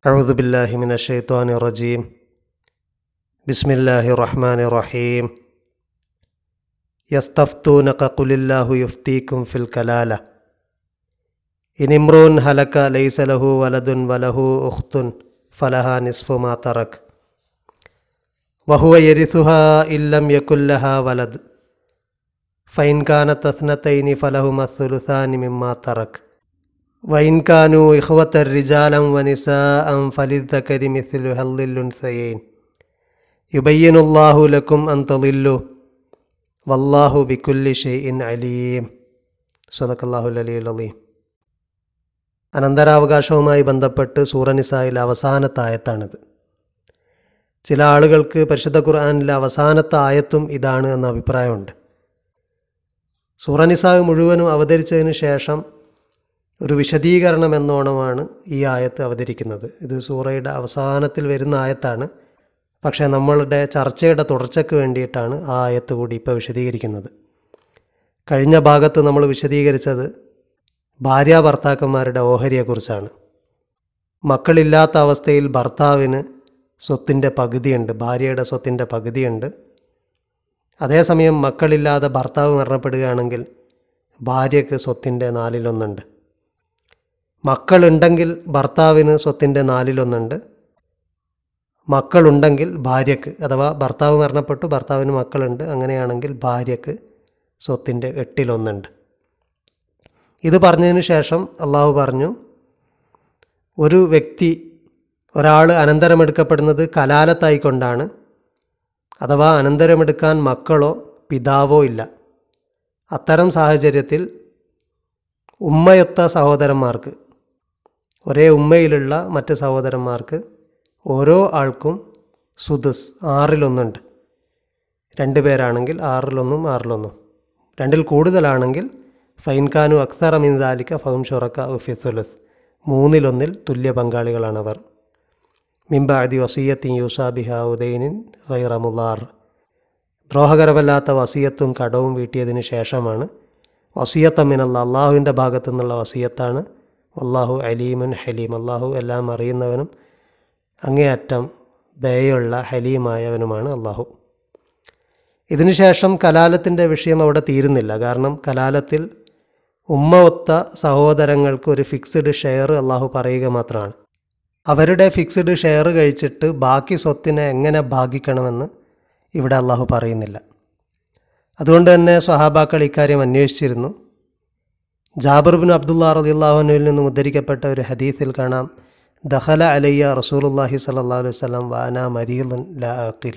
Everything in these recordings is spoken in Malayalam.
أعوذ بالله من الشيطان الرجيم بسم الله الرحمن الرحيم يستفتونك قل الله يفتيكم في الكلالة إن امرؤ هلك ليس له ولد وله أخت فلها نصف ما ترك وهو يرثها إن لم يكن لها ولد فإن كانت اثنتين فلهما الثلثان مما ترك وإن كانوا إخوة رجالا ونساء فللذكر مثل هل الأنثيين يبين الله لكم أن تضلوا والله بكل شيء عليم صدق الله العلي العظيم അനന്തരാവകാശവുമായി ബന്ധപ്പെട്ട് സൂറനിസായിലെ അവസാനത്തെ ആയത്താണിത് ചില ആളുകൾക്ക് പരിശുദ്ധ ഖുർആാനിലെ അവസാനത്തെ ആയത്തും ഇതാണ് എന്ന അഭിപ്രായമുണ്ട് സൂറനിസാവ് മുഴുവനും അവതരിച്ചതിന് ശേഷം ഒരു വിശദീകരണം എന്നോണമാണ് ഈ ആയത്ത് അവതരിക്കുന്നത് ഇത് സൂറയുടെ അവസാനത്തിൽ വരുന്ന ആയത്താണ് പക്ഷേ നമ്മളുടെ ചർച്ചയുടെ തുടർച്ചയ്ക്ക് വേണ്ടിയിട്ടാണ് ആ ആയത്ത് കൂടി ഇപ്പോൾ വിശദീകരിക്കുന്നത് കഴിഞ്ഞ ഭാഗത്ത് നമ്മൾ വിശദീകരിച്ചത് ഭാര്യ ഭർത്താക്കന്മാരുടെ ഓഹരിയെക്കുറിച്ചാണ് മക്കളില്ലാത്ത അവസ്ഥയിൽ ഭർത്താവിന് സ്വത്തിൻ്റെ പകുതിയുണ്ട് ഭാര്യയുടെ സ്വത്തിൻ്റെ പകുതിയുണ്ട് അതേസമയം മക്കളില്ലാതെ ഭർത്താവ് മരണപ്പെടുകയാണെങ്കിൽ ഭാര്യയ്ക്ക് സ്വത്തിൻ്റെ നാലിലൊന്നുണ്ട് മക്കളുണ്ടെങ്കിൽ ഭർത്താവിന് സ്വത്തിൻ്റെ നാലിലൊന്നുണ്ട് മക്കളുണ്ടെങ്കിൽ ഭാര്യയ്ക്ക് അഥവാ ഭർത്താവ് മരണപ്പെട്ടു ഭർത്താവിന് മക്കളുണ്ട് അങ്ങനെയാണെങ്കിൽ ഭാര്യയ്ക്ക് സ്വത്തിൻ്റെ എട്ടിലൊന്നുണ്ട് ഇത് പറഞ്ഞതിന് ശേഷം അള്ളാഹു പറഞ്ഞു ഒരു വ്യക്തി ഒരാൾ അനന്തരമെടുക്കപ്പെടുന്നത് കലാലത്തായിക്കൊണ്ടാണ് അഥവാ അനന്തരമെടുക്കാൻ മക്കളോ പിതാവോ ഇല്ല അത്തരം സാഹചര്യത്തിൽ ഉമ്മയൊത്ത സഹോദരന്മാർക്ക് ഒരേ ഉമ്മയിലുള്ള മറ്റ് സഹോദരന്മാർക്ക് ഓരോ ആൾക്കും സുദുസ് ആറിലൊന്നുണ്ട് രണ്ട് പേരാണെങ്കിൽ ആറിലൊന്നും ആറിലൊന്നും രണ്ടിൽ കൂടുതലാണെങ്കിൽ ഫൈൻഖാനു അക്തർ അമിൻദാലിക്ക ഫൗം ഷൊറക്ക ഉഫിസുലസ് മൂന്നിലൊന്നിൽ തുല്യ പങ്കാളികളാണവർ മിംബാദി വസീയത്തിൻ യൂസാബിഹ ഉദൈനിൻ ഖൈറമുല്ലാർ ദ്രോഹകരമല്ലാത്ത വസീയത്തും കടവും വീട്ടിയതിന് ശേഷമാണ് വസീയത്തമ്മിനല്ല അള്ളാഹുവിൻ്റെ ഭാഗത്തു നിന്നുള്ള വസീയത്താണ് അള്ളാഹു അലീമുൻ ഹലീം അള്ളാഹു എല്ലാം അറിയുന്നവനും അങ്ങേയറ്റം ദയുള്ള ഹലീമായവനുമാണ് അള്ളാഹു ഇതിനുശേഷം കലാലത്തിൻ്റെ വിഷയം അവിടെ തീരുന്നില്ല കാരണം കലാലത്തിൽ ഉമ്മ ഒത്ത സഹോദരങ്ങൾക്ക് ഒരു ഫിക്സ്ഡ് ഷെയർ അള്ളാഹു പറയുക മാത്രമാണ് അവരുടെ ഫിക്സ്ഡ് ഷെയർ കഴിച്ചിട്ട് ബാക്കി സ്വത്തിനെ എങ്ങനെ ഭാഗിക്കണമെന്ന് ഇവിടെ അള്ളാഹു പറയുന്നില്ല അതുകൊണ്ട് തന്നെ സ്വഹാബാക്കൾ ഇക്കാര്യം അന്വേഷിച്ചിരുന്നു ജാബിർബിൻ അബ്ദുള്ള റലിള്ളാഹുനുവിൽ നിന്നും ഉദ്ധരിക്കപ്പെട്ട ഒരു ഹദീസിൽ കാണാം ദഹല അലയ്യ റസൂലുല്ലാഹി സല്ലാ അലൈഹി സ്വലം വാന മരീലുൻ ലാഖിലു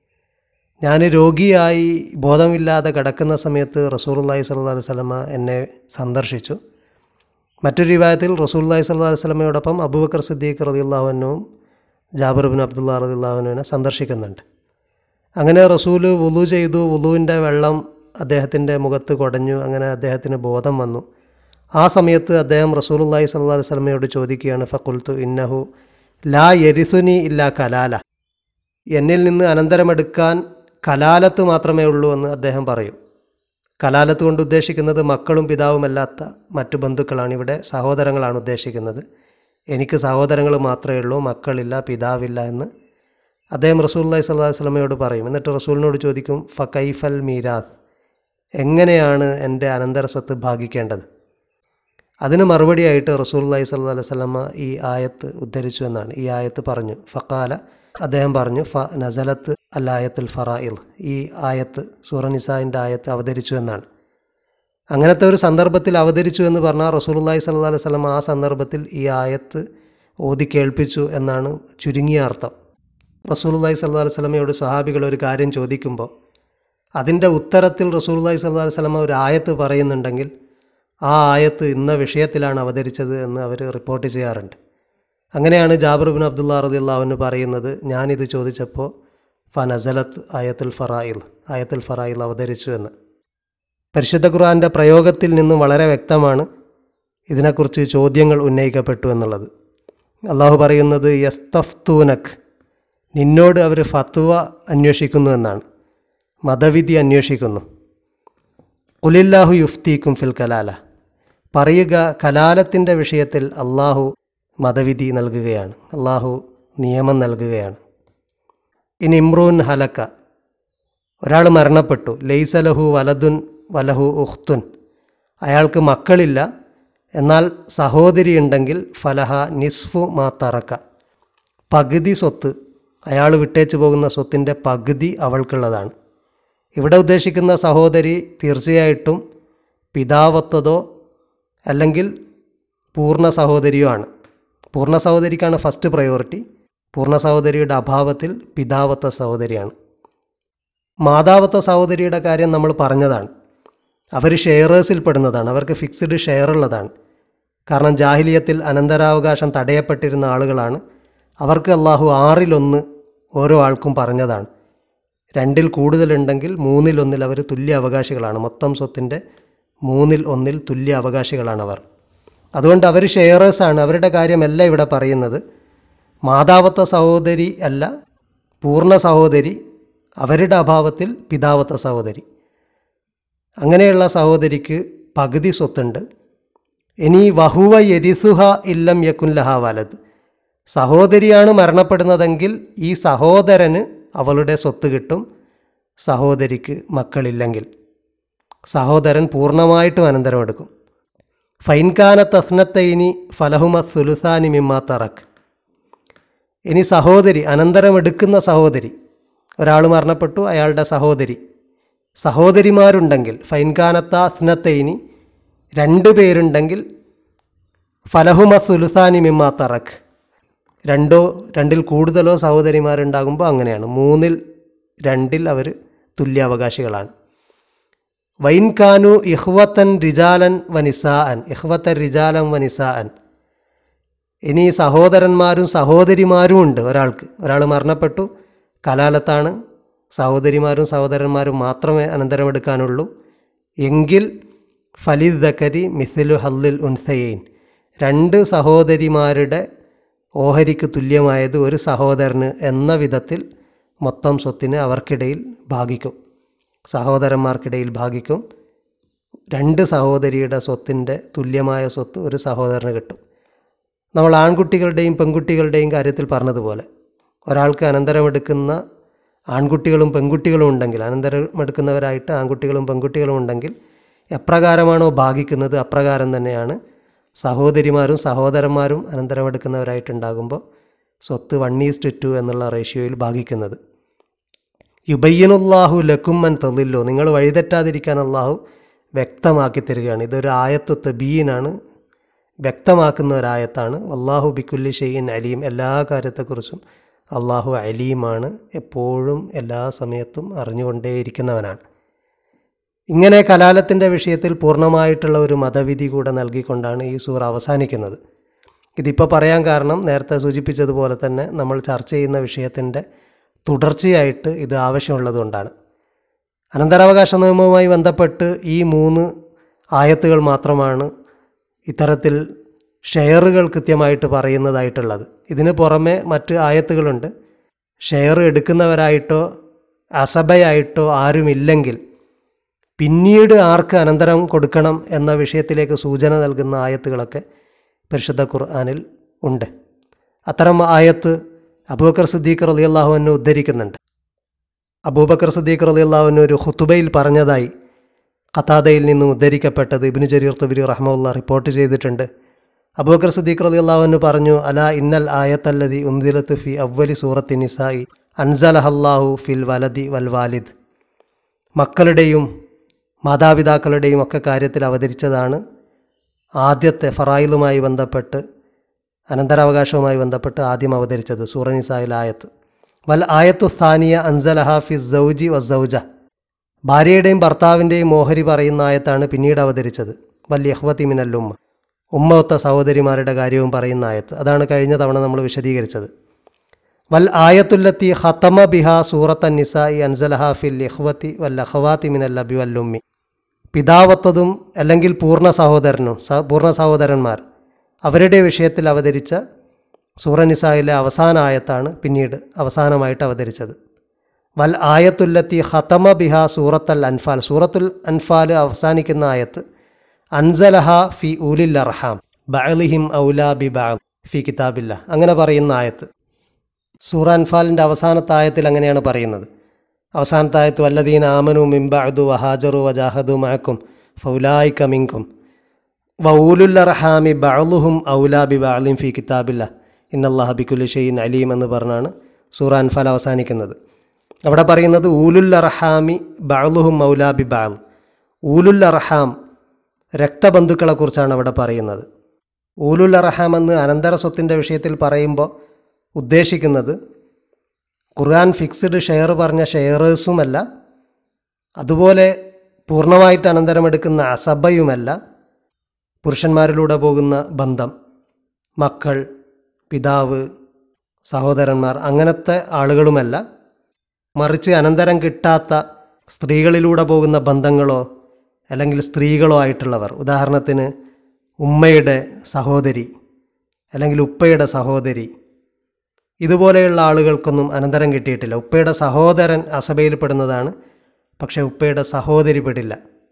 ഞാൻ രോഗിയായി ബോധമില്ലാതെ കിടക്കുന്ന സമയത്ത് റസൂലുല്ലാഹി സല്ലാ അലൈഹി സ്വലമ എന്നെ സന്ദർശിച്ചു മറ്റൊരു വിവാഹത്തിൽ റസൂല്ലാഹി സല്ലാ അലൈഹി സ്വലമയോടൊപ്പം അബൂബക്കർ സിദ്ദീഖ് റതിയുള്ളാഹുനും ജാബിർബിൻ അബ്ദുള്ള റതിയുള്ളാഹുനുവിനെ സന്ദർശിക്കുന്നുണ്ട് അങ്ങനെ റസൂല് വുളു ചെയ്തു വുളുവിൻ്റെ വെള്ളം അദ്ദേഹത്തിൻ്റെ മുഖത്ത് കുടഞ്ഞു അങ്ങനെ അദ്ദേഹത്തിന് ബോധം വന്നു ആ സമയത്ത് അദ്ദേഹം റസൂലുല്ലാഹി സല്ലാ അലൈഹി സ്വലമയോട് ചോദിക്കുകയാണ് ഫക്കുൽത്തു ഇന്നഹു ലാ യരിസുനി ഇല്ല കലാല എന്നിൽ നിന്ന് അനന്തരമെടുക്കാൻ കലാലത്ത് മാത്രമേ ഉള്ളൂ എന്ന് അദ്ദേഹം പറയും കലാലത്ത് കൊണ്ട് ഉദ്ദേശിക്കുന്നത് മക്കളും പിതാവുമല്ലാത്ത മറ്റു ബന്ധുക്കളാണ് ഇവിടെ സഹോദരങ്ങളാണ് ഉദ്ദേശിക്കുന്നത് എനിക്ക് സഹോദരങ്ങൾ മാത്രമേ ഉള്ളൂ മക്കളില്ല പിതാവില്ല എന്ന് അദ്ദേഹം റസൂല്ലായി സ്വല്ലാ വസ്ലമയോട് പറയും എന്നിട്ട് റസൂലിനോട് ചോദിക്കും ഫക്കൈഫൽ മീരാത്ത് എങ്ങനെയാണ് എൻ്റെ അനന്തര സ്വത്ത് ഭാഗിക്കേണ്ടത് അതിന് മറുപടിയായിട്ട് റസൂല്ലായി സല്ലാ അലൈഹി സ്വലമ ഈ ആയത്ത് ഉദ്ധരിച്ചു എന്നാണ് ഈ ആയത്ത് പറഞ്ഞു ഫക്കാല അദ്ദേഹം പറഞ്ഞു ഫ നസലത്ത് അൽ ആയത്തുൽ ഫറായിൽ ഈ ആയത്ത് സൂറനിസാൻ്റെ ആയത്ത് അവതരിച്ചു എന്നാണ് അങ്ങനത്തെ ഒരു സന്ദർഭത്തിൽ അവതരിച്ചു എന്ന് പറഞ്ഞാൽ റസൂലുല്ലാഹി സല്ലാ അലൈഹി സ്വലം ആ സന്ദർഭത്തിൽ ഈ ആയത്ത് ഓതി കേൾപ്പിച്ചു എന്നാണ് ചുരുങ്ങിയ അർത്ഥം റസൂലുല്ലാഹി സല്ലാ അലൈഹി സ്വലമയോട് സഹാബികൾ ഒരു കാര്യം ചോദിക്കുമ്പോൾ അതിൻ്റെ ഉത്തരത്തിൽ റസൂലുല്ലാഹി സല്ലാ അലൈഹി സ്വലമ ഒരു ആയത്ത് പറയുന്നുണ്ടെങ്കിൽ ആ ആയത്ത് ഇന്ന വിഷയത്തിലാണ് അവതരിച്ചത് എന്ന് അവർ റിപ്പോർട്ട് ചെയ്യാറുണ്ട് അങ്ങനെയാണ് ജാബിർ ബിൻ അബ്ദുള്ള റദിള്ളാവിന് പറയുന്നത് ഞാനിത് ചോദിച്ചപ്പോൾ ഫനസലത്ത് ആയത്തുൽ ഫറായിൽ ആയത്തുൽ ഫറായിൽ അവതരിച്ചു എന്ന് പരിശുദ്ധ ഖുർആൻ്റെ പ്രയോഗത്തിൽ നിന്നും വളരെ വ്യക്തമാണ് ഇതിനെക്കുറിച്ച് ചോദ്യങ്ങൾ ഉന്നയിക്കപ്പെട്ടു എന്നുള്ളത് അള്ളാഹു പറയുന്നത് യസ്തഫ്തൂനക് നിന്നോട് അവർ ഫത്വ അന്വേഷിക്കുന്നു എന്നാണ് മതവിധി അന്വേഷിക്കുന്നു കുലില്ലാഹു യുഫ്തീക്കും ഫിൽ കലാല പറയുക കലാലത്തിൻ്റെ വിഷയത്തിൽ അള്ളാഹു മതവിധി നൽകുകയാണ് അള്ളാഹു നിയമം നൽകുകയാണ് ഇനി ഇമ്രൂൻ ഹലക്ക ഒരാൾ മരണപ്പെട്ടു ലൈസലഹു വലതുൻ വലഹു ഉഖ്തുൻ അയാൾക്ക് മക്കളില്ല എന്നാൽ സഹോദരി ഉണ്ടെങ്കിൽ ഫലഹ നിസ്ഫു മാ തറക്ക പകുതി സ്വത്ത് അയാൾ വിട്ടേച്ചു പോകുന്ന സ്വത്തിൻ്റെ പകുതി അവൾക്കുള്ളതാണ് ഇവിടെ ഉദ്ദേശിക്കുന്ന സഹോദരി തീർച്ചയായിട്ടും പിതാവത്തതോ അല്ലെങ്കിൽ പൂർണ്ണ സഹോദരിയോ ആണ് പൂർണ്ണ സഹോദരിക്കാണ് ഫസ്റ്റ് പ്രയോറിറ്റി പൂർണ്ണ സഹോദരിയുടെ അഭാവത്തിൽ പിതാവത്ത സഹോദരിയാണ് മാതാവത്ത സഹോദരിയുടെ കാര്യം നമ്മൾ പറഞ്ഞതാണ് അവർ ഷെയറേഴ്സിൽ പെടുന്നതാണ് അവർക്ക് ഫിക്സ്ഡ് ഷെയർ ഉള്ളതാണ് കാരണം ജാഹിലിയത്തിൽ അനന്തരാവകാശം തടയപ്പെട്ടിരുന്ന ആളുകളാണ് അവർക്ക് അള്ളാഹു ആറിലൊന്ന് ഓരോ ആൾക്കും പറഞ്ഞതാണ് രണ്ടിൽ കൂടുതലുണ്ടെങ്കിൽ മൂന്നിലൊന്നിൽ അവർ തുല്യ അവകാശികളാണ് മൊത്തം സ്വത്തിൻ്റെ മൂന്നിൽ ഒന്നിൽ തുല്യ അവകാശികളാണ് അവർ അതുകൊണ്ട് അവർ ഷെയറേഴ്സാണ് അവരുടെ കാര്യമല്ല ഇവിടെ പറയുന്നത് മാതാവത്ത സഹോദരി അല്ല പൂർണ്ണ സഹോദരി അവരുടെ അഭാവത്തിൽ പിതാവത്ത സഹോദരി അങ്ങനെയുള്ള സഹോദരിക്ക് പകുതി സ്വത്തുണ്ട് ഇനി വഹുവ യരിസുഹ ഇല്ലം യക്കുൻലഹ വലത് സഹോദരിയാണ് മരണപ്പെടുന്നതെങ്കിൽ ഈ സഹോദരന് അവളുടെ സ്വത്ത് കിട്ടും സഹോദരിക്ക് മക്കളില്ലെങ്കിൽ സഹോദരൻ പൂർണ്ണമായിട്ടും അനന്തരമെടുക്കും ഫൈൻകാന തസ്നത്തൈനി ഫലഹുമ സുലുസാനി മിമ്മ തറക്ക് ഇനി സഹോദരി അനന്തരമെടുക്കുന്ന സഹോദരി ഒരാൾ മരണപ്പെട്ടു അയാളുടെ സഹോദരി സഹോദരിമാരുണ്ടെങ്കിൽ ഫൈൻകാനത്ത സ്നത്തൈനി രണ്ട് പേരുണ്ടെങ്കിൽ ഫലഹുമ സുലുസാനി മിമ്മ തറക്ക് രണ്ടോ രണ്ടിൽ കൂടുതലോ സഹോദരിമാരുണ്ടാകുമ്പോൾ അങ്ങനെയാണ് മൂന്നിൽ രണ്ടിൽ അവർ തുല്യാവകാശികളാണ് വൈൻകാനു ഇഹ്വത്തൻ റിജാലൻ വനിസാഅൻ ഇഹ്വത്തൻ റിജാലൻ വനിസാഅൻ ഇനി സഹോദരന്മാരും സഹോദരിമാരും ഉണ്ട് ഒരാൾക്ക് ഒരാൾ മരണപ്പെട്ടു കലാലത്താണ് സഹോദരിമാരും സഹോദരന്മാരും മാത്രമേ അനന്തരമെടുക്കാനുള്ളൂ എങ്കിൽ ഫലിദ് ദക്കരി മിസിലു ഹല്ലിൽ ഉൻസയൈൻ രണ്ട് സഹോദരിമാരുടെ ഓഹരിക്ക് തുല്യമായത് ഒരു സഹോദരന് എന്ന വിധത്തിൽ മൊത്തം സ്വത്തിന് അവർക്കിടയിൽ ഭാഗിക്കും സഹോദരന്മാർക്കിടയിൽ ഭാഗിക്കും രണ്ട് സഹോദരിയുടെ സ്വത്തിൻ്റെ തുല്യമായ സ്വത്ത് ഒരു സഹോദരന് കിട്ടും നമ്മൾ ആൺകുട്ടികളുടെയും പെൺകുട്ടികളുടെയും കാര്യത്തിൽ പറഞ്ഞതുപോലെ ഒരാൾക്ക് അനന്തരമെടുക്കുന്ന ആൺകുട്ടികളും പെൺകുട്ടികളും ഉണ്ടെങ്കിൽ അനന്തരമെടുക്കുന്നവരായിട്ട് ആൺകുട്ടികളും പെൺകുട്ടികളും ഉണ്ടെങ്കിൽ എപ്രകാരമാണോ ഭാഗിക്കുന്നത് അപ്രകാരം തന്നെയാണ് സഹോദരിമാരും സഹോദരന്മാരും അനന്തരമെടുക്കുന്നവരായിട്ടുണ്ടാകുമ്പോൾ സ്വത്ത് വൺ ഈസ്റ്റ് ടു എന്നുള്ള റേഷ്യോയിൽ ഭാഗിക്കുന്നത് യുബയ്യനുല്ലാഹു ലക്കുമ്മൻ തെളില്ലോ നിങ്ങൾ വഴിതെറ്റാതിരിക്കാൻ അള്ളാഹു വ്യക്തമാക്കി തരികയാണ് ഇതൊരു ആയത്തു തബീനാണ് വ്യക്തമാക്കുന്ന ഒരായത്താണ് അള്ളാഹു ബിക്കുല്ലി ഷെയ്യൻ അലീം എല്ലാ കാര്യത്തെക്കുറിച്ചും അള്ളാഹു അലീമാണ് എപ്പോഴും എല്ലാ സമയത്തും അറിഞ്ഞുകൊണ്ടേയിരിക്കുന്നവനാണ് ഇങ്ങനെ കലാലത്തിൻ്റെ വിഷയത്തിൽ പൂർണ്ണമായിട്ടുള്ള ഒരു മതവിധി കൂടെ നൽകിക്കൊണ്ടാണ് ഈ സൂറ അവസാനിക്കുന്നത് ഇതിപ്പോൾ പറയാൻ കാരണം നേരത്തെ സൂചിപ്പിച്ചതുപോലെ തന്നെ നമ്മൾ ചർച്ച ചെയ്യുന്ന വിഷയത്തിൻ്റെ തുടർച്ചയായിട്ട് ഇത് ആവശ്യമുള്ളതുകൊണ്ടാണ് അനന്തരാവകാശ നിയമവുമായി ബന്ധപ്പെട്ട് ഈ മൂന്ന് ആയത്തുകൾ മാത്രമാണ് ഇത്തരത്തിൽ ഷെയറുകൾ കൃത്യമായിട്ട് പറയുന്നതായിട്ടുള്ളത് ഇതിന് പുറമെ മറ്റ് ആയത്തുകളുണ്ട് ഷെയർ എടുക്കുന്നവരായിട്ടോ അസഭയായിട്ടോ ആരുമില്ലെങ്കിൽ പിന്നീട് ആർക്ക് അനന്തരം കൊടുക്കണം എന്ന വിഷയത്തിലേക്ക് സൂചന നൽകുന്ന ആയത്തുകളൊക്കെ പരിശുദ്ധ ഖുർആാനിൽ ഉണ്ട് അത്തരം ആയത്ത് അബൂബക്കർ സിദ്ദീഖ് റലി അള്ളാഹുവിനെ ഉദ്ധരിക്കുന്നുണ്ട് അബൂബക്കർ സിദ്ദീഖ് റലി അള്ളാഹുവിന് ഒരു ഹുത്തുബയിൽ പറഞ്ഞതായി ഖത്താദയിൽ നിന്നും ഉദ്ധരിക്കപ്പെട്ടത് ഇബിനു ജരീർ തുബിരി റഹ്മുല്ല റിപ്പോർട്ട് ചെയ്തിട്ടുണ്ട് അബൂബക്കർ സിദ്ദീഖ് റലി അള്ളാഹുവിന് പറഞ്ഞു അല ഇന്നൽ ആയത്തല്ലതി ഉന്ദിലത്ത് ഫി അവലി സൂറത്തി നിസായി അൻസലഹല്ലാഹു ഫിൽ വലദി വൽ വാലിദ് മക്കളുടെയും മാതാപിതാക്കളുടെയും ഒക്കെ കാര്യത്തിൽ അവതരിച്ചതാണ് ആദ്യത്തെ ഫറായിലുമായി ബന്ധപ്പെട്ട് അനന്തരാവകാശവുമായി ബന്ധപ്പെട്ട് ആദ്യം അവതരിച്ചത് സൂറനിസായിൽ ആയത്ത് വൽ ആയത്തു സ്ഥാനിയ അൻസലഹ ഫി സൗജി വ സൗജ ഭാര്യയുടെയും ഭർത്താവിൻ്റെയും ഓഹരി പറയുന്ന ആയത്താണ് പിന്നീട് അവതരിച്ചത് വൽ യഹ്വത്തി മിനല്ലുമ്മ ഉമ്മൊത്ത സഹോദരിമാരുടെ കാര്യവും പറയുന്ന ആയത്ത് അതാണ് കഴിഞ്ഞ തവണ നമ്മൾ വിശദീകരിച്ചത് വൽ ആയത്തുല്ലത്തി ഹത്തമ ബിഹ സൂറത്ത് നിസായി അൻസലഹ ഫിൽ യഹ്വത്തി വൽ അഹ്വാത്തി മിനൽ അബി വല്ലുമ്മി പിതാവത്തതും അല്ലെങ്കിൽ പൂർണ്ണ സഹോദരനും സ പൂർണ്ണ സഹോദരന്മാർ അവരുടെ വിഷയത്തിൽ അവതരിച്ച സൂറനിസായിലെ അവസാന ആയത്താണ് പിന്നീട് അവസാനമായിട്ട് അവതരിച്ചത് വൽ ആയത്തുല്ലത്തി ഹത്തമ ബിഹ സൂറത്തൽ അൻഫാൽ സൂറത്തുൽ അൻഫാൽ അവസാനിക്കുന്ന ആയത്ത് അൻസലഹ ഫി ഉലിൽ അർഹാം ബഅലിഹിം ഔലാ ബി ബഅൽ ഫി കിതാബില്ല അങ്ങനെ പറയുന്ന ആയത്ത് സൂറ അൻഫാലിൻ്റെ അവസാനത്തെ ആയത്തിൽ അങ്ങനെയാണ് പറയുന്നത് അവസാനത്തെ ആയത്ത് വല്ലദീൻ ആമനു മിംബഅദു വഹാജറു വജാഹദു മഅക്കും ഫൗലായിക മിൻകും വൗലുൽ അർഹാമി ബഅലുഹും ഔലാ ബി ബഅലിൻ ഫി കിതാബില്ല ഇന്നല്ലാഹ ബികുല്ലി ഷൈഇൻ അലീം എന്ന് പറഞ്ഞാണ് സൂറ അൻഫാൽ അവസാനിക്കുന്നത് അവിടെ പറയുന്നത് ഊലുൽ അർഹാമി ബഅലുഹും ഔലാ ബി ബഅൽ ഊലുൽ അർഹാം രക്തബന്ധുക്കളെക്കുറിച്ചാണ് അവിടെ പറയുന്നത് ഊലുൽ അർഹാം എന്ന് അനന്തര സ്വത്തിൻ്റെ വിഷയത്തിൽ പറയുമ്പോൾ ഉദ്ദേശിക്കുന്നത് ഖുർആൻ ഫിക്സ്ഡ് ഷെയർ പറഞ്ഞ ഷെയറേഴ്സുമല്ല അതുപോലെ പൂർണ്ണമായിട്ട് അനന്തരമെടുക്കുന്ന അസബയുമല്ല പുരുഷന്മാരിലൂടെ പോകുന്ന ബന്ധം മക്കൾ പിതാവ് സഹോദരന്മാർ അങ്ങനത്തെ ആളുകളുമല്ല മറിച്ച് അനന്തരം കിട്ടാത്ത സ്ത്രീകളിലൂടെ പോകുന്ന ബന്ധങ്ങളോ അല്ലെങ്കിൽ സ്ത്രീകളോ ആയിട്ടുള്ളവർ ഉദാഹരണത്തിന് ഉമ്മയുടെ സഹോദരി അല്ലെങ്കിൽ ഉപ്പയുടെ സഹോദരി ഇതുപോലെയുള്ള ആളുകൾക്കൊന്നും അനന്തരം കിട്ടിയിട്ടില്ല ഉപ്പയുടെ സഹോദരൻ അസഭയിൽ പെടുന്നതാണ് പക്ഷേ ഉപ്പയുടെ സഹോദരി പെടില്ല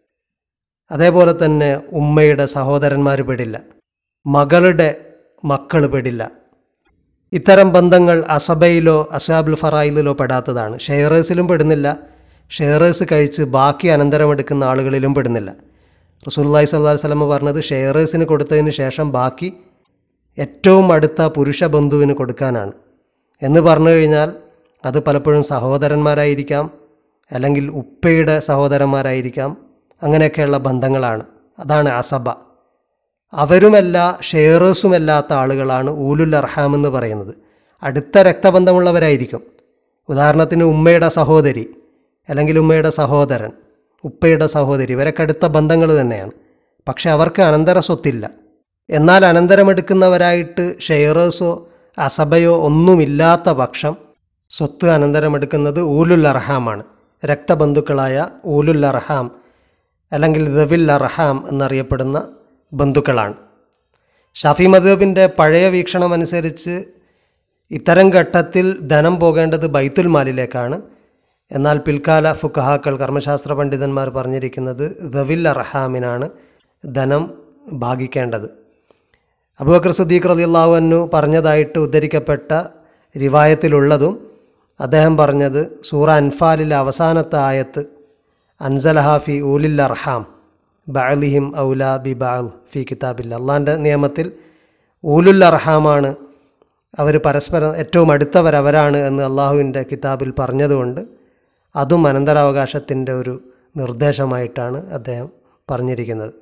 അതേപോലെ തന്നെ ഉമ്മയുടെ സഹോദരന്മാർ പെടില്ല മകളുടെ മക്കൾ പെടില്ല ഇത്തരം ബന്ധങ്ങൾ അസബയിലോ അസാബുൽ ഫറായിലോ പെടാത്തതാണ് ഷെയറേഴ്സിലും പെടുന്നില്ല ഷെയറേഴ്സ് കഴിച്ച് ബാക്കി അനന്തരമെടുക്കുന്ന ആളുകളിലും പെടുന്നില്ല റസൂല്ലായി സല്ലാ വല്ലമ പറഞ്ഞത് ഷെയറേഴ്സിന് കൊടുത്തതിന് ശേഷം ബാക്കി ഏറ്റവും അടുത്ത പുരുഷ ബന്ധുവിന് കൊടുക്കാനാണ് എന്ന് പറഞ്ഞു കഴിഞ്ഞാൽ അത് പലപ്പോഴും സഹോദരന്മാരായിരിക്കാം അല്ലെങ്കിൽ ഉപ്പയുടെ സഹോദരന്മാരായിരിക്കാം അങ്ങനെയൊക്കെയുള്ള ബന്ധങ്ങളാണ് അതാണ് അസബ അവരുമല്ല ഷെയറേഴ്സുമല്ലാത്ത ആളുകളാണ് ഊലുൽ അർഹാം എന്ന് പറയുന്നത് അടുത്ത രക്തബന്ധമുള്ളവരായിരിക്കും ഉദാഹരണത്തിന് ഉമ്മയുടെ സഹോദരി അല്ലെങ്കിൽ ഉമ്മയുടെ സഹോദരൻ ഉപ്പയുടെ സഹോദരി ഇവരൊക്കെ അടുത്ത ബന്ധങ്ങൾ തന്നെയാണ് പക്ഷെ അവർക്ക് അനന്തര സ്വത്തില്ല എന്നാൽ അനന്തരമെടുക്കുന്നവരായിട്ട് ഷെയറേഴ്സോ അസബയോ ഒന്നുമില്ലാത്ത പക്ഷം സ്വത്ത് അനന്തരമെടുക്കുന്നത് ഊലുൽ അർഹാമാണ് രക്തബന്ധുക്കളായ ഊലുൽ അർഹാം അല്ലെങ്കിൽ ദവിൽ അർഹാം എന്നറിയപ്പെടുന്ന ബന്ധുക്കളാണ് ഷാഫി മദബിൻ്റെ പഴയ വീക്ഷണമനുസരിച്ച് ഇത്തരം ഘട്ടത്തിൽ ധനം പോകേണ്ടത് ബൈത്തുൽ മാലിലേക്കാണ് എന്നാൽ പിൽക്കാല ഫുക്കഹാക്കൾ കർമ്മശാസ്ത്ര പണ്ഡിതന്മാർ പറഞ്ഞിരിക്കുന്നത് ദവിൽ അർഹാമിനാണ് ധനം ഭാഗിക്കേണ്ടത് അബൂബക്കർ സുദ്ദീഖ് റളിയല്ലാഹു അൻഹു പറഞ്ഞതായിട്ട് ഉദ്ധരിക്കപ്പെട്ട റിവായത്തിലുള്ളതും അദ്ദേഹം പറഞ്ഞത് സൂറ അൻഫാലിലെ അവസാനത്തെ ആയത്ത് അൻസലഹാഫി ഊലിൽ അർഹാം ബഅലിഹിം ഔല ബി ബഅൽ ഫി കിതാബില്ല അള്ളാൻ്റെ നിയമത്തിൽ ഊലുൽ അർഹാമാണ് അവർ പരസ്പരം ഏറ്റവും അടുത്തവർ അവരാണ് എന്ന് അള്ളാഹുവിൻ്റെ കിതാബിൽ പറഞ്ഞതുകൊണ്ട് അതും അനന്തരാവകാശത്തിൻ്റെ ഒരു നിർദ്ദേശമായിട്ടാണ് അദ്ദേഹം പറഞ്ഞിരിക്കുന്നത്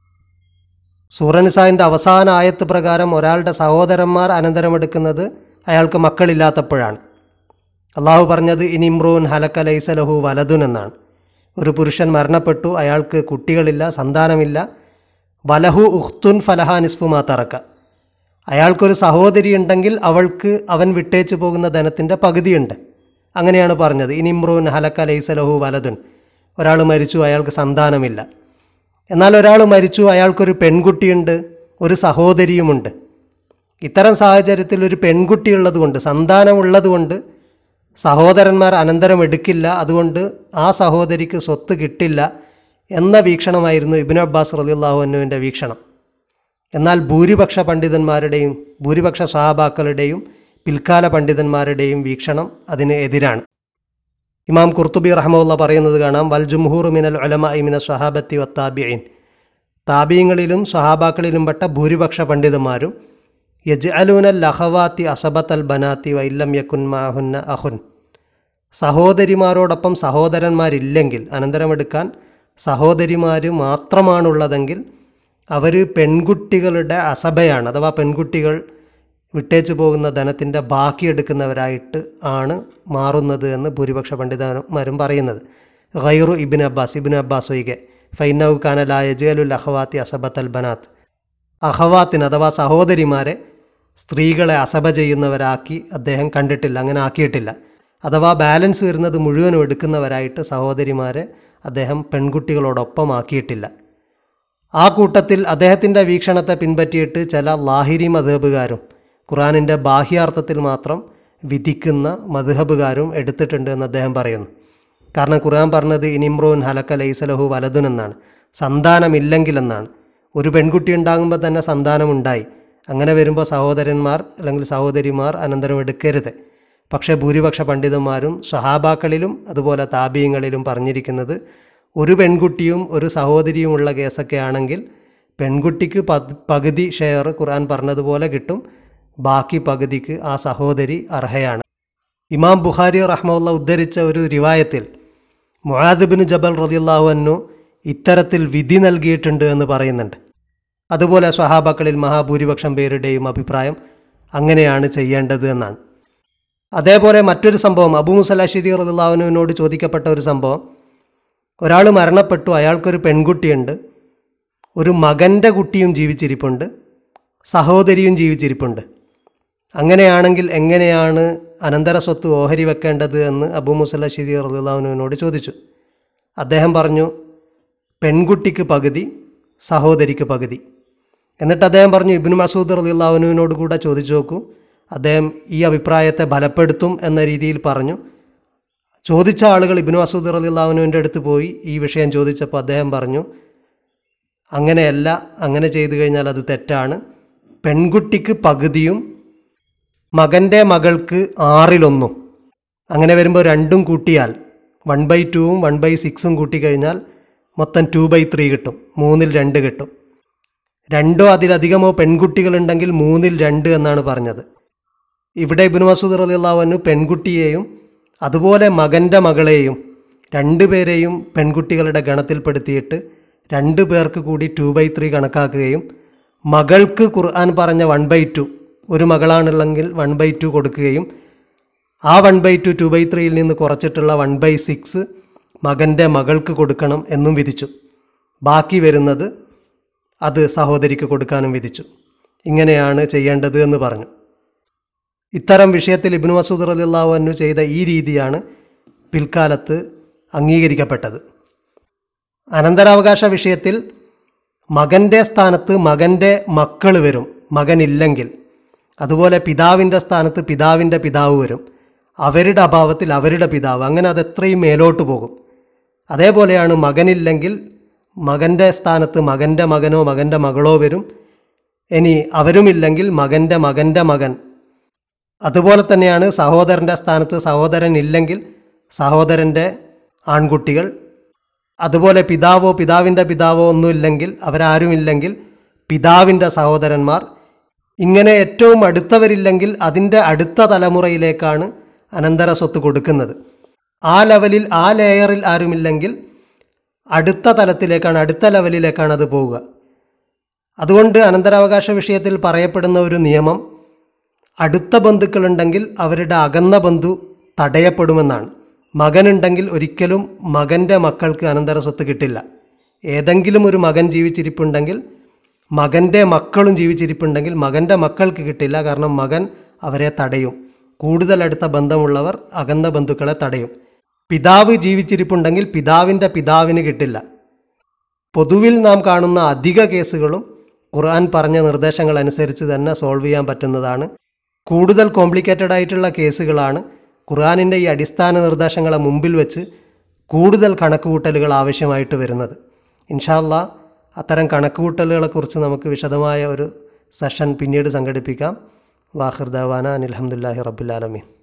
സൂറനിസാവിൻ്റെ അവസാന ആയത്ത് പ്രകാരം ഒരാളുടെ സഹോദരന്മാർ അനന്തരമെടുക്കുന്നത് അയാൾക്ക് മക്കളില്ലാത്തപ്പോഴാണ് അള്ളാഹു പറഞ്ഞത് ഇനി ഇമ്രൂൻ ഹലക്ക ലൈസലഹു വലതുൻ എന്നാണ് ഒരു പുരുഷൻ മരണപ്പെട്ടു അയാൾക്ക് കുട്ടികളില്ല സന്താനമില്ല വലഹു ഉഖ്തുൻ ഫലഹ നിസ്ഫു മാത്തറക്ക അയാൾക്കൊരു സഹോദരി ഉണ്ടെങ്കിൽ അവൾക്ക് അവൻ വിട്ടേച്ചു പോകുന്ന ധനത്തിൻ്റെ പകുതിയുണ്ട് അങ്ങനെയാണ് പറഞ്ഞത് ഇനി ഇമ്രൂൻ ഹലക്ക ലൈസലഹു വലതുൻ ഒരാൾ മരിച്ചു അയാൾക്ക് സന്താനമില്ല എന്നാൽ ഒരാൾ മരിച്ചു അയാൾക്കൊരു പെൺകുട്ടിയുണ്ട് ഒരു സഹോദരിയുമുണ്ട് ഇത്തരം സാഹചര്യത്തിൽ ഒരു പെൺകുട്ടിയുള്ളത് കൊണ്ട് സന്താനമുള്ളത് കൊണ്ട് സഹോദരന്മാർ അനന്തരം എടുക്കില്ല അതുകൊണ്ട് ആ സഹോദരിക്ക് സ്വത്ത് കിട്ടില്ല എന്ന വീക്ഷണമായിരുന്നു ഇബിൻ അബ്ബാസ് റലിയുള്ളാഹു അന്നുവിൻ്റെ വീക്ഷണം എന്നാൽ ഭൂരിപക്ഷ പണ്ഡിതന്മാരുടെയും ഭൂരിപക്ഷ സഹാബാക്കളുടെയും പിൽക്കാല പണ്ഡിതന്മാരുടെയും വീക്ഷണം അതിന് എതിരാണ് ഇമാം കുർത്തുബി റഹ്മുള്ള പറയുന്നത് കാണാം വൽ ജുംഹൂർ മിനൽ ഉലമ ഇമിന സ്വഹാബത്തി വത്താബിയൻ താബീങ്ങളിലും സ്വഹാബാക്കളിലും പെട്ട ഭൂരിപക്ഷ പണ്ഡിതന്മാരും യജ് അലൂനൽ ലഹവാത്തി അസബത്ത് അൽ ബനാത്തി വൈല്ലം യക്കുൻ മാഹുന്ന അഹുൻ സഹോദരിമാരോടൊപ്പം സഹോദരന്മാരില്ലെങ്കിൽ അനന്തരമെടുക്കാൻ സഹോദരിമാർ മാത്രമാണുള്ളതെങ്കിൽ അവർ പെൺകുട്ടികളുടെ അസഭയാണ് അഥവാ പെൺകുട്ടികൾ വിട്ടേച്ചു പോകുന്ന ധനത്തിൻ്റെ ബാക്കിയെടുക്കുന്നവരായിട്ട് ആണ് മാറുന്നത് എന്ന് ഭൂരിപക്ഷ പണ്ഡിതന്മാരും പറയുന്നത് ഖൈറു ഇബിൻ അബ്ബാസ് ഇബിൻ അബ്ബാസ് ഒഴികെ ഫൈനൌ കാനലായ ജലുൽ അഹവാത്തി അസബത്ത് അൽ ബനാത്ത് അഹവാത്തിന് അഥവാ സഹോദരിമാരെ സ്ത്രീകളെ അസഭ ചെയ്യുന്നവരാക്കി അദ്ദേഹം കണ്ടിട്ടില്ല അങ്ങനെ ആക്കിയിട്ടില്ല അഥവാ ബാലൻസ് വരുന്നത് മുഴുവനും എടുക്കുന്നവരായിട്ട് സഹോദരിമാരെ അദ്ദേഹം പെൺകുട്ടികളോടൊപ്പം ആക്കിയിട്ടില്ല ആ കൂട്ടത്തിൽ അദ്ദേഹത്തിൻ്റെ വീക്ഷണത്തെ പിൻപറ്റിയിട്ട് ചില ലാഹിരി മധബുകാരും ഖുറാനിൻ്റെ ബാഹ്യാർത്ഥത്തിൽ മാത്രം വിധിക്കുന്ന മധുഹബുകാരും എടുത്തിട്ടുണ്ട് എന്ന് അദ്ദേഹം പറയുന്നു കാരണം ഖുർആൻ പറഞ്ഞത് ഇനിമ്രോൻ ഹലക്ക ലൈസലഹു വലതുൻ എന്നാണ് സന്താനമില്ലെങ്കിൽ എന്നാണ് ഒരു പെൺകുട്ടി ഉണ്ടാകുമ്പോൾ തന്നെ സന്താനമുണ്ടായി അങ്ങനെ വരുമ്പോൾ സഹോദരന്മാർ അല്ലെങ്കിൽ സഹോദരിമാർ അനന്തരം എടുക്കരുത് പക്ഷേ ഭൂരിപക്ഷ പണ്ഡിതന്മാരും സഹാബാക്കളിലും അതുപോലെ താപീയങ്ങളിലും പറഞ്ഞിരിക്കുന്നത് ഒരു പെൺകുട്ടിയും ഒരു സഹോദരിയുമുള്ള കേസൊക്കെ ആണെങ്കിൽ പെൺകുട്ടിക്ക് പത് പകുതി ഷെയർ ഖുർആൻ പറഞ്ഞതുപോലെ കിട്ടും ബാക്കി പകുതിക്ക് ആ സഹോദരി അർഹയാണ് ഇമാം ബുഖാരി റഹ്മുള്ള ഉദ്ധരിച്ച ഒരു റിവായത്തിൽ മുഹാദിബിന് ജബൽ റതിയുള്ളാഹു അന്നു ഇത്തരത്തിൽ വിധി നൽകിയിട്ടുണ്ട് എന്ന് പറയുന്നുണ്ട് അതുപോലെ സ്വഹാബാക്കളിൽ മഹാഭൂരിപക്ഷം പേരുടെയും അഭിപ്രായം അങ്ങനെയാണ് ചെയ്യേണ്ടത് എന്നാണ് അതേപോലെ മറ്റൊരു സംഭവം അബു മുസലാഷിരി റലിള്ളാഹുവിനോട് ചോദിക്കപ്പെട്ട ഒരു സംഭവം ഒരാൾ മരണപ്പെട്ടു അയാൾക്കൊരു പെൺകുട്ടിയുണ്ട് ഒരു മകൻ്റെ കുട്ടിയും ജീവിച്ചിരിപ്പുണ്ട് സഹോദരിയും ജീവിച്ചിരിപ്പുണ്ട് അങ്ങനെയാണെങ്കിൽ എങ്ങനെയാണ് അനന്തര സ്വത്ത് ഓഹരി വെക്കേണ്ടത് എന്ന് അബു മുസല്ല ഷിരി റഹുല്ലാവിനോട് ചോദിച്ചു അദ്ദേഹം പറഞ്ഞു പെൺകുട്ടിക്ക് പകുതി സഹോദരിക്ക് പകുതി എന്നിട്ട് അദ്ദേഹം പറഞ്ഞു ഇബിന് മസൂദ് റലിള്ളാഹുവിനോട് കൂടെ ചോദിച്ചു നോക്കൂ അദ്ദേഹം ഈ അഭിപ്രായത്തെ ബലപ്പെടുത്തും എന്ന രീതിയിൽ പറഞ്ഞു ചോദിച്ച ആളുകൾ ഇബിന് മസൂദ് റലിള്ളാഹുവിൻ്റെ അടുത്ത് പോയി ഈ വിഷയം ചോദിച്ചപ്പോൾ അദ്ദേഹം പറഞ്ഞു അങ്ങനെയല്ല അങ്ങനെ ചെയ്തു കഴിഞ്ഞാൽ അത് തെറ്റാണ് പെൺകുട്ടിക്ക് പകുതിയും മകൻ്റെ മകൾക്ക് ആറിലൊന്നും അങ്ങനെ വരുമ്പോൾ രണ്ടും കൂട്ടിയാൽ വൺ ബൈ ടൂവും വൺ ബൈ സിക്സും കൂട്ടിക്കഴിഞ്ഞാൽ മൊത്തം ടു ബൈ ത്രീ കിട്ടും മൂന്നിൽ രണ്ട് കിട്ടും രണ്ടോ അതിലധികമോ പെൺകുട്ടികളുണ്ടെങ്കിൽ മൂന്നിൽ രണ്ട് എന്നാണ് പറഞ്ഞത് ഇവിടെ ഇബിന് മസൂദ് റലിള്ളാഹുവിന് പെൺകുട്ടിയെയും അതുപോലെ മകൻ്റെ മകളെയും രണ്ടുപേരെയും പെൺകുട്ടികളുടെ ഗണത്തിൽപ്പെടുത്തിയിട്ട് രണ്ടു പേർക്ക് കൂടി ടു ബൈ ത്രീ കണക്കാക്കുകയും മകൾക്ക് ഖുർആൻ പറഞ്ഞ വൺ ബൈ ടു ഒരു മകളാണുള്ളെങ്കിൽ വൺ ബൈ ടു കൊടുക്കുകയും ആ one by two two by ത്രീയിൽ നിന്ന് കുറച്ചിട്ടുള്ള വൺ ബൈ സിക്സ് മകൻ്റെ മകൾക്ക് കൊടുക്കണം എന്നും വിധിച്ചു ബാക്കി വരുന്നത് അത് സഹോദരിക്ക് കൊടുക്കാനും വിധിച്ചു ഇങ്ങനെയാണ് ചെയ്യേണ്ടത് എന്ന് പറഞ്ഞു ഇത്തരം വിഷയത്തിൽ ഇബ്നു മസൂദ് റലിള്ളാഹു അന്നു ചെയ്ത ഈ രീതിയാണ് പിൽക്കാലത്ത് അംഗീകരിക്കപ്പെട്ടത് അനന്തരാവകാശ വിഷയത്തിൽ മകൻ്റെ സ്ഥാനത്ത് മകൻ്റെ മക്കൾ വരും മകനില്ലെങ്കിൽ അതുപോലെ പിതാവിൻ്റെ സ്ഥാനത്ത് പിതാവിൻ്റെ പിതാവ് വരും അവരുടെ അഭാവത്തിൽ അവരുടെ പിതാവ് അങ്ങനെ അത് എത്രയും മേലോട്ട് പോകും അതേപോലെയാണ് മകനില്ലെങ്കിൽ മകൻ്റെ സ്ഥാനത്ത് മകൻ്റെ മകനോ മകൻ്റെ മകളോ വരും ഇനി അവരുമില്ലെങ്കിൽ മകൻ്റെ മകൻ്റെ മകൻ അതുപോലെ തന്നെയാണ് സഹോദരൻ്റെ സ്ഥാനത്ത് സഹോദരൻ ഇല്ലെങ്കിൽ സഹോദരൻ്റെ ആൺകുട്ടികൾ അതുപോലെ പിതാവോ പിതാവിൻ്റെ പിതാവോ ഒന്നുമില്ലെങ്കിൽ അവരാരുമില്ലെങ്കിൽ പിതാവിൻ്റെ സഹോദരന്മാർ ഇങ്ങനെ ഏറ്റവും അടുത്തവരില്ലെങ്കിൽ അതിൻ്റെ അടുത്ത തലമുറയിലേക്കാണ് അനന്തര സ്വത്ത് കൊടുക്കുന്നത് ആ ലെവലിൽ ആ ലെയറിൽ ആരുമില്ലെങ്കിൽ അടുത്ത തലത്തിലേക്കാണ് അടുത്ത ലെവലിലേക്കാണ് അത് പോവുക അതുകൊണ്ട് അനന്തരാവകാശ വിഷയത്തിൽ പറയപ്പെടുന്ന ഒരു നിയമം അടുത്ത ബന്ധുക്കളുണ്ടെങ്കിൽ അവരുടെ അകന്ന ബന്ധു തടയപ്പെടുമെന്നാണ് മകനുണ്ടെങ്കിൽ ഒരിക്കലും മകൻ്റെ മക്കൾക്ക് അനന്തര സ്വത്ത് കിട്ടില്ല ഏതെങ്കിലും ഒരു മകൻ ജീവിച്ചിരിപ്പുണ്ടെങ്കിൽ മകൻ്റെ മക്കളും ജീവിച്ചിരിപ്പുണ്ടെങ്കിൽ മകൻ്റെ മക്കൾക്ക് കിട്ടില്ല കാരണം മകൻ അവരെ തടയും കൂടുതൽ അടുത്ത ബന്ധമുള്ളവർ അകന്ന ബന്ധുക്കളെ തടയും പിതാവ് ജീവിച്ചിരിപ്പുണ്ടെങ്കിൽ പിതാവിൻ്റെ പിതാവിന് കിട്ടില്ല പൊതുവിൽ നാം കാണുന്ന അധിക കേസുകളും ഖുർആൻ പറഞ്ഞ നിർദ്ദേശങ്ങൾ അനുസരിച്ച് തന്നെ സോൾവ് ചെയ്യാൻ പറ്റുന്നതാണ് കൂടുതൽ കോംപ്ലിക്കേറ്റഡ് ആയിട്ടുള്ള കേസുകളാണ് ഖുർആാനിൻ്റെ ഈ അടിസ്ഥാന നിർദ്ദേശങ്ങളെ മുമ്പിൽ വെച്ച് കൂടുതൽ കണക്കുകൂട്ടലുകൾ ആവശ്യമായിട്ട് വരുന്നത് ഇൻഷാല്ല അത്തരം കണക്കുകൂട്ടലുകളെക്കുറിച്ച് നമുക്ക് വിശദമായ ഒരു സെഷൻ പിന്നീട് സംഘടിപ്പിക്കാം വാഹിർ ദവാന അനിൽഹമുല്ലാഹി റബ്ബുലാലമീൻ